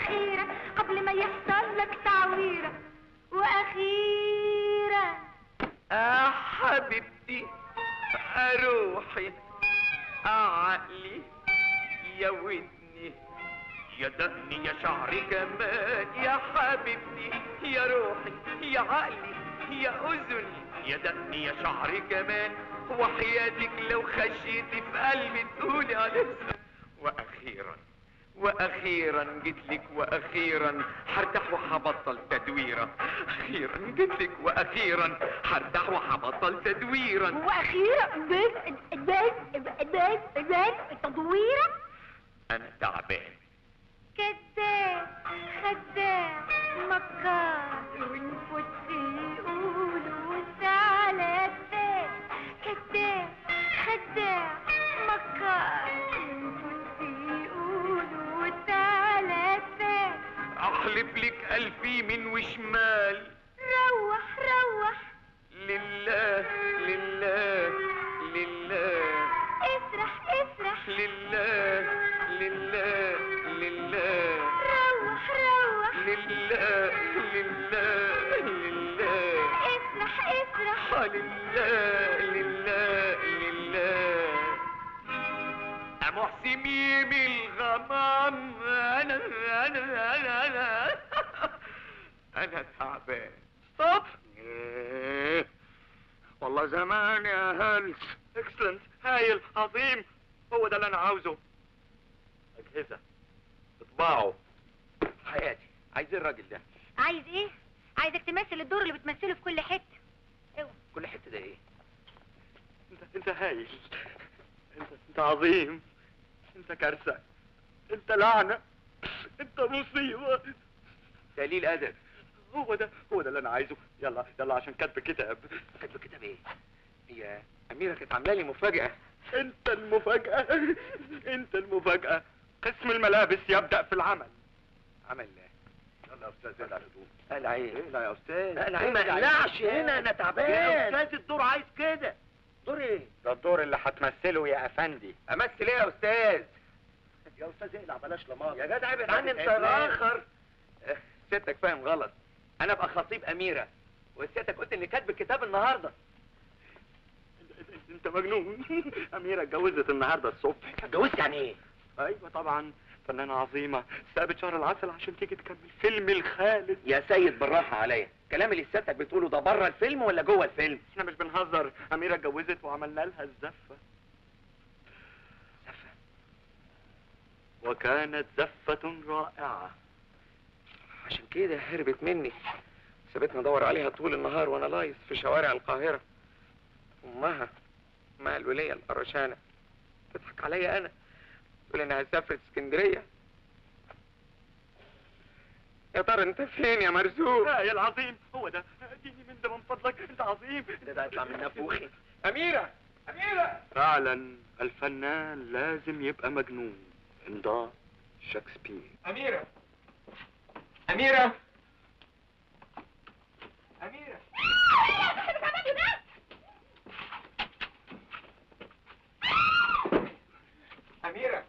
اخيرا قبل ما يحصل لك تعويره واخيرا آه حبيبتي روحي عقلي يا ودني يا دهني يا شعري كمان يا حبيبتي يا روحي يا عقلي يا أذني يا دهني يا شعري كمان وحياتك لو خشيتي في قلبي تقولي على اسمك وأخيرا واخيرا جيت لك واخيرا هرتاح وهبطل تدويره اخيرا جيت لك واخيرا هرتاح وهبطل تدويرا واخيرا بس بس بس بس تدويره انا تعبان كذاب خداع مكار ونفوت يقولوا على الثاني كذاب خداع مكار ونفوت يقولوا على الثاني احلف لك الف يمين وشمال روح روح لله لله لله افرح افرح لله لله لله روح روح لله لله لله افرح افرح آه، لله لله لله محسن يمي الغمام انا انا انا انا انا تعبان طب والله زمان يا هلس اكسلنت هايل عظيم هو ده اللي انا عاوزه اجهزه اطباعه حياتي عايزين الراجل ده عايز ايه عايزك تمثل الدور اللي بتمثله في كل حته اوعى كل حته ده ايه انت انت هايل انت انت عظيم انت كارثه انت لعنه انت مصيبه دليل ادب هو ده هو ده اللي انا عايزه يلا يلا عشان كاتب كتاب كاتبه كتاب ايه هي اميره كانت عامله لي مفاجاه انت المفاجاه انت المفاجاه قسم الملابس يبدا في العمل عمل يلا يا استاذ اقلع الهدوم قلع ايه اقلع يا استاذ اقلع ايه ما اقلعش هنا انا تعبان يا استاذ الدور عايز كده دور ايه ده الدور اللي هتمثله يا افندي امثل ايه يا استاذ يا استاذ اقلع بلاش لماضي يا جدع ابعد عني انت الاخر ستك فاهم غلط انا ابقى خطيب اميره وستك قلت اني كاتب الكتاب النهارده انت مجنون اميره اتجوزت النهارده الصبح اتجوزت يعني ايه ايوه طبعا فنانه عظيمه سابت شهر العسل عشان تيجي تكمل فيلم الخالد يا سيد بالراحه عليا الكلام اللي ستك بتقوله ده بره الفيلم ولا جوه الفيلم احنا مش بنهزر اميره اتجوزت وعملنا لها الزفه زفة. وكانت زفه رائعه عشان كده هربت مني سابتني ادور عليها طول النهار وانا لايص في شوارع القاهره امها امها الوليه القرشانه تضحك عليا انا تقول انها سافرت اسكندريه يا ترى انت فين يا مرزوق يا العظيم هو ده اديني من ده من فضلك انت عظيم ده ده يطلع من نافوخي اميره اميره فعلا الفنان لازم يبقى مجنون امضاء شكسبير اميره اميره اميره اميره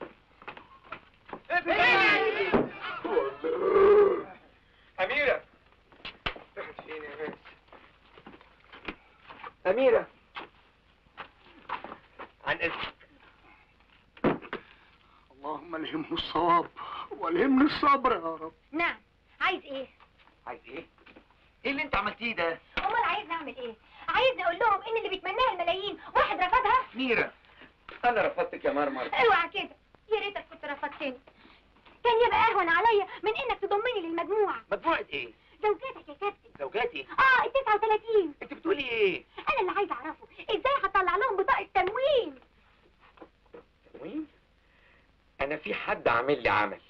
اميره راحت فين يا ناس اميره عن اذنك اللهم الهمه الصواب والهمني الصبر يا رب نعم عايز ايه عايز ايه ايه اللي انت عملتيه ده امال عايز نعمل ايه عايزني اقول لهم ان اللي بيتمناها الملايين واحد رفضها ميرا انا رفضتك يا مرمر اوعى كده يا ريتك كنت رفضتني كان يبقى اهون عليا من انك تضمني للمجموعه مجموعه ايه زوجاتك يا كابتن زوجاتي اه ال 39 انت بتقولي ايه انا اللي عايز اعرفه ازاي هطلع لهم بطاقه تموين تموين انا في حد عامل لي عمل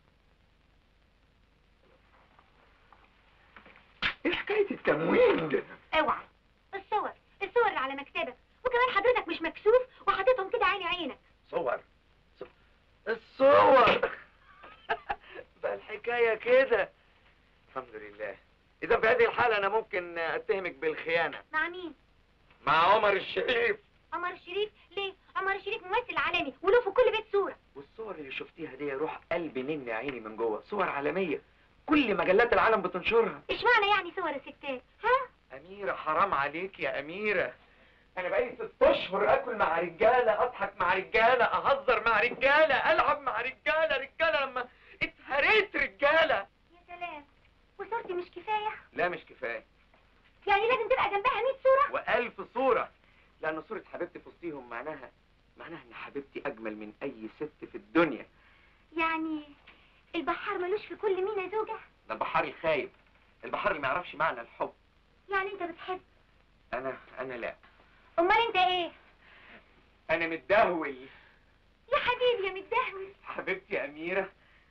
ايه حكايه التموين ده اوعى الصور الصور اللي على مكتبك وكمان حضرتك مش مكسوف وحاططهم كده عيني عينك صور ص- الصور بقى الحكايه كده الحمد لله اذا في هذه الحاله انا ممكن اتهمك بالخيانه مع مين مع عمر الشريف عمر الشريف ليه عمر عمارة شريف ممثل عالمي وله في كل بيت صورة والصور اللي شفتيها دي روح قلبي نن عيني من جوه صور عالمية كل مجلات العالم بتنشرها اشمعنى يعني صور الستات ها أميرة حرام عليك يا أميرة أنا بقالي ست أشهر آكل مع رجالة أضحك مع رجالة أهزر مع رجالة ألعب مع رجالة رجالة لما اتهريت رجالة يا سلام وصورتي مش كفاية لا مش كفاية يعني لازم تبقى جنبها 100 صورة وألف صورة لأن صورة حبيبتي في وسطيهم معناها معناها إن حبيبتي أجمل من أي ست في الدنيا يعني البحار ملوش في كل مينا زوجة ده البحار الخايب البحار اللي ما يعرفش معنى الحب يعني انت بتحب أنا أنا لا امال انت ايه أنا متدهول يا حبيبي يا متدهوس حبيبتي يا أميرة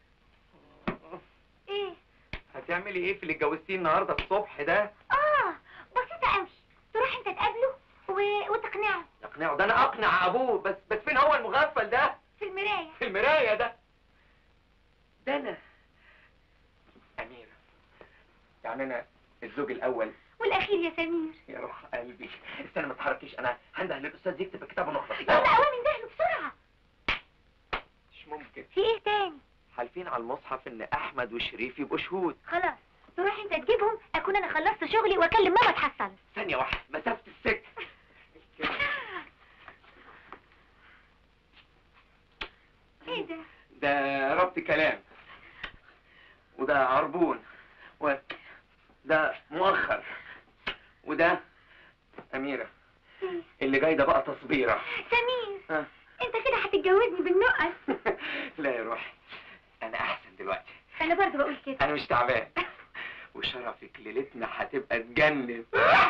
ايه هتعملي إيه في اللي اتجوزتيه النهاردة الصبح ده؟ اه بسيطة قوي تروح انت تقابله و... وتقنعه اقنعه ده انا اقنع ابوه بس بس فين هو المغفل ده في المراية في المرايه ده ده انا اميره يعني انا الزوج الاول والاخير يا سمير يا روح قلبي استنى ما تتحركيش انا هنده للاستاذ يكتب الكتاب ونخلص يلا اوامر دهله بسرعة مش ممكن في ايه تاني حالفين على المصحف ان احمد وشريف يبقوا شهود خلاص تروح انت تجيبهم اكون انا خلصت شغلي واكلم ماما تحصل ثانيه واحده مسافه السكه ايه ده ده ربط كلام وده عربون وده مؤخر وده أميرة إيه؟ اللي جاي ده بقى تصبيرة سمير ها. انت كده هتتجوزني بالنقل لا يا روحي أنا أحسن دلوقتي انا برضه بقول كده أنا مش تعبان وشرفك ليلتنا هتبقى تجنن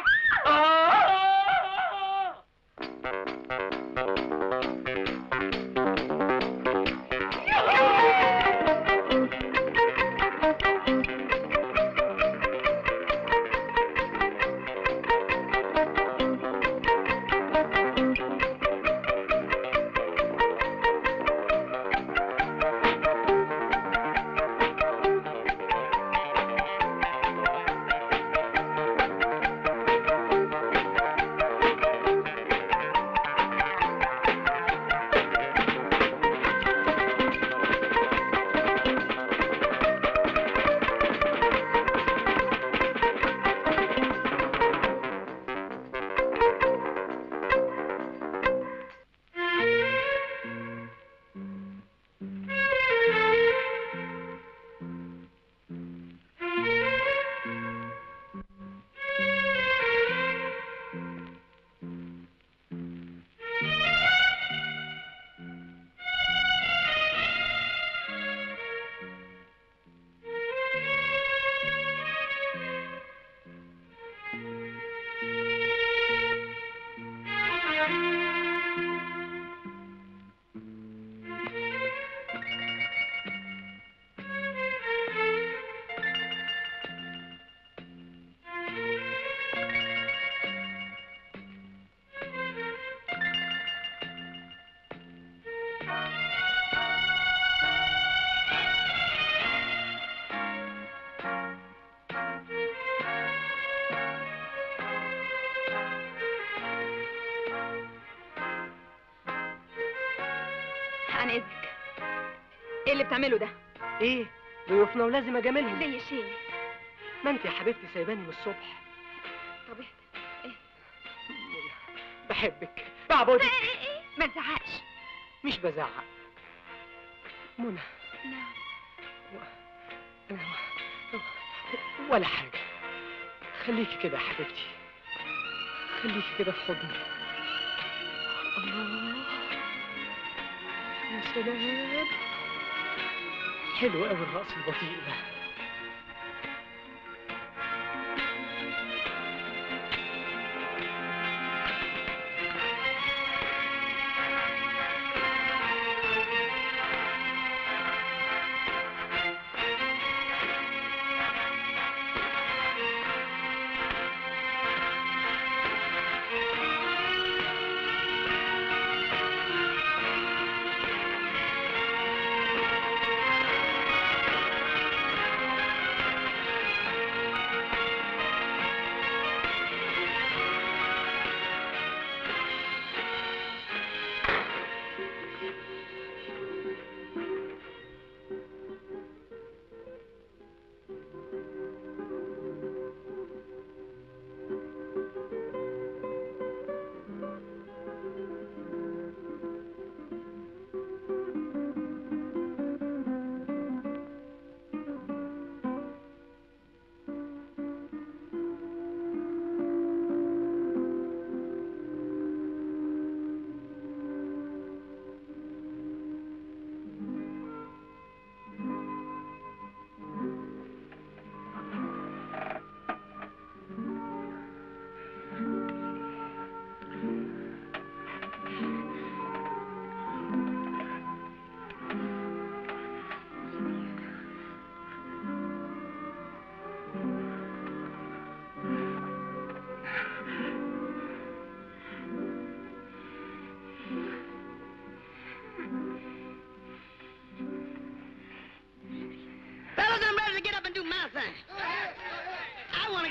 عن اذنك ايه اللي بتعمله ده ايه ضيوفنا ولازم اجاملهم زي شيء ما انت يا حبيبتي سايباني من الصبح طب اهدى بحبك بعبدك ايه ايه ما تزعقش مش بزعق منى نعم ولا حاجة خليكي كده يا حبيبتي خليكي كده في حضني الله يا سلام حلو قوي الرقص البطيء ده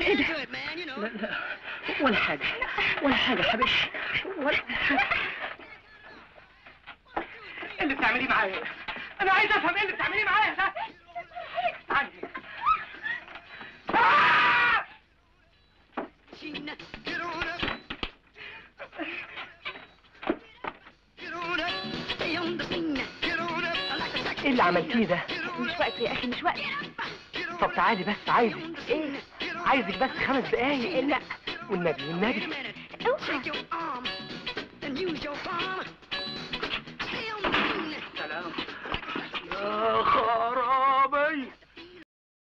ايه ده لا لا ولا حاجة ولا حاجة حبيبتي ولا حاجة ايه اللي بتعمليه معايا ده؟ انا عايز افهم ايه اللي بتعمليه معايا ده تعالي آه! ايه اللي عملتيه ده؟ مش وقت يا اخي مش وقت طب تعالي بس عايزك ايه عايزك بس خمس دقايق لا والنبي والنبي اوعى سلام يا خراب